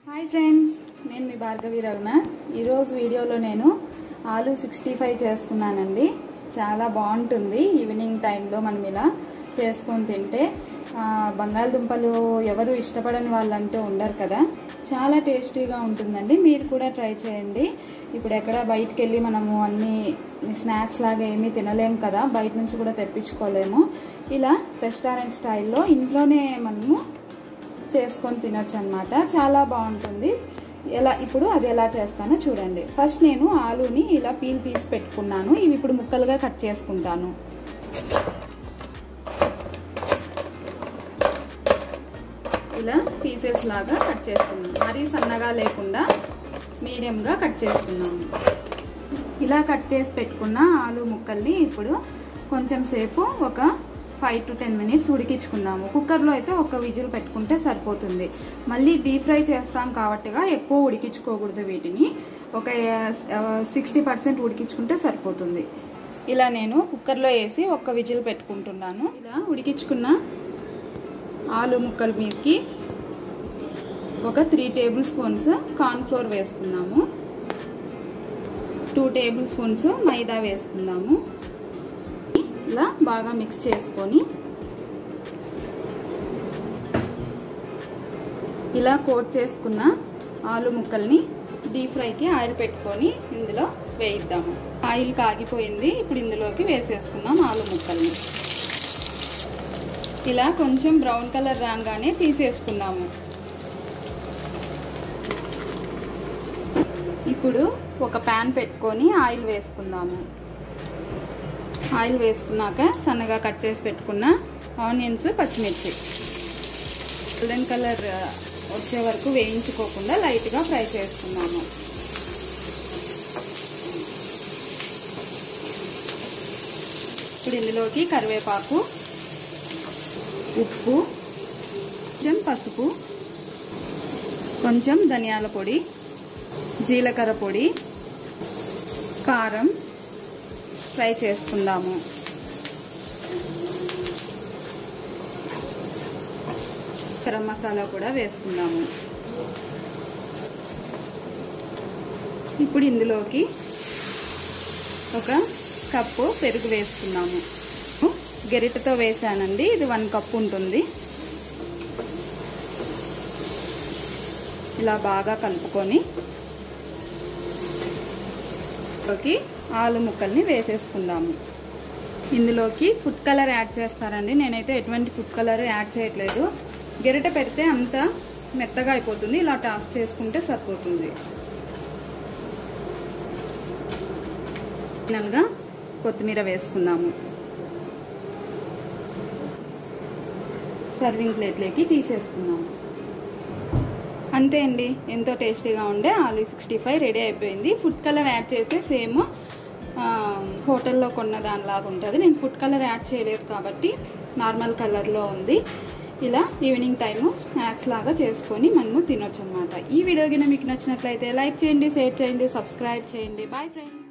hi friends నేను మీ భార్గవి రఘునాథ్ ఈరోజు వీడియోలో నేను ఆలు సిక్స్టీ ఫైవ్ చేస్తున్నానండి చాలా బాగుంటుంది ఈవినింగ్ టైంలో మనం ఇలా చేసుకొని తింటే ఆ, బంగాళదుంపలు ఎవరు ఇష్టపడని వాళ్ళంటూ ఉండరు కదా చాలా టేస్టీగా ఉంటుందండి మీరు కూడా ట్రై చేయండి ఇప్పుడు ఎక్కడ బయటికి వెళ్ళి మనము అన్ని స్నాక్స్ లాగా ఏమీ తినలేము కదా బయట నుంచి కూడా తెప్పించుకోలేము ఇలా రెస్టారెంట్ స్టైల్లో ఇంట్లోనే మనము చేసుకొని తినొచ్చు అనమాట చాలా బాగుంటుంది ఎలా ఇప్పుడు అది ఎలా చేస్తానో చూడండి ఫస్ట్ నేను ఆలుని ఇలా పీల్ తీసి పెట్టుకున్నాను ఇవి ఇప్పుడు ముక్కలుగా కట్ చేసుకుంటాను ఇలా పీసెస్ లాగా కట్ చేసుకున్నాను మరీ సన్నగా లేకుండా మీడియంగా కట్ చేసుకున్నాము ఇలా కట్ చేసి పెట్టుకున్న ఆలు ముక్కల్ని ఇప్పుడు కొంచెం సేపు ఒక ఫైవ్ టు టెన్ మినిట్స్ ఉడికించుకుందాము కుక్కర్లో అయితే ఒక విజిల్ పెట్టుకుంటే సరిపోతుంది మళ్ళీ డీప్ ఫ్రై చేస్తాం కాబట్టిగా ఎక్కువ ఉడికించుకోకూడదు వీటిని ఒక సిక్స్టీ పర్సెంట్ ఉడికించుకుంటే సరిపోతుంది ఇలా నేను కుక్కర్లో వేసి ఒక విజిల్ పెట్టుకుంటున్నాను ఇలా ఉడికించుకున్న ఆలు ముక్కల మీదకి ఒక త్రీ టేబుల్ స్పూన్స్ కార్న్ఫ్లోర్ వేసుకుందాము టూ టేబుల్ స్పూన్స్ మైదా వేసుకుందాము ఇలా బాగా మిక్స్ చేసుకొని ఇలా కోట్ చేసుకున్న ఆలు ముక్కల్ని డీప్ ఫ్రైకి ఆయిల్ పెట్టుకొని ఇందులో వేయిద్దాము ఆయిల్ కాగిపోయింది ఇప్పుడు ఇందులోకి వేసేసుకుందాం ఆలు ముక్కల్ని ఇలా కొంచెం బ్రౌన్ కలర్ రాగానే తీసేసుకున్నాము ఇప్పుడు ఒక ప్యాన్ పెట్టుకొని ఆయిల్ వేసుకుందాము ఆయిల్ వేసుకున్నాక సన్నగా కట్ చేసి పెట్టుకున్న ఆనియన్స్ పచ్చిమిర్చి గోల్డెన్ కలర్ వచ్చే వరకు వేయించుకోకుండా లైట్గా ఫ్రై చేసుకున్నాము ఇప్పుడు ఇందులోకి కరివేపాకు ఉప్పు కొంచెం పసుపు కొంచెం ధనియాల పొడి జీలకర్ర పొడి కారం ఫ్రై చేసుకుందాము గరం మసాలా కూడా వేసుకుందాము ఇప్పుడు ఇందులోకి ఒక కప్పు పెరుగు వేసుకుందాము గెరిటతో వేసానండి ఇది వన్ కప్ ఉంటుంది ఇలా బాగా కలుపుకొని ఇందులోకి ఆలు ముక్కల్ని వేసేసుకుందాము ఇందులోకి ఫుడ్ కలర్ యాడ్ చేస్తారండి నేనైతే ఎటువంటి ఫుడ్ కలర్ యాడ్ చేయట్లేదు గెరిట పెడితే అంత మెత్తగా అయిపోతుంది ఇలా టాస్ చేసుకుంటే సరిపోతుంది ఫైనల్గా కొత్తిమీర వేసుకుందాము సర్వింగ్ ప్లేట్లోకి తీసేసుకుందాము అంతే అండి ఎంతో టేస్టీగా ఉండే ఆలూ సిక్స్టీ ఫైవ్ రెడీ అయిపోయింది ఫుడ్ కలర్ యాడ్ చేస్తే సేమ్ హోటల్లో కొన్న దానిలాగా ఉంటుంది నేను ఫుడ్ కలర్ యాడ్ చేయలేదు కాబట్టి నార్మల్ కలర్లో ఉంది ఇలా ఈవినింగ్ టైము స్నాక్స్ లాగా చేసుకొని మనము తినొచ్చు అనమాట ఈ వీడియో కింద మీకు నచ్చినట్లయితే లైక్ చేయండి షేర్ చేయండి సబ్స్క్రైబ్ చేయండి బాయ్ ఫ్రెండ్స్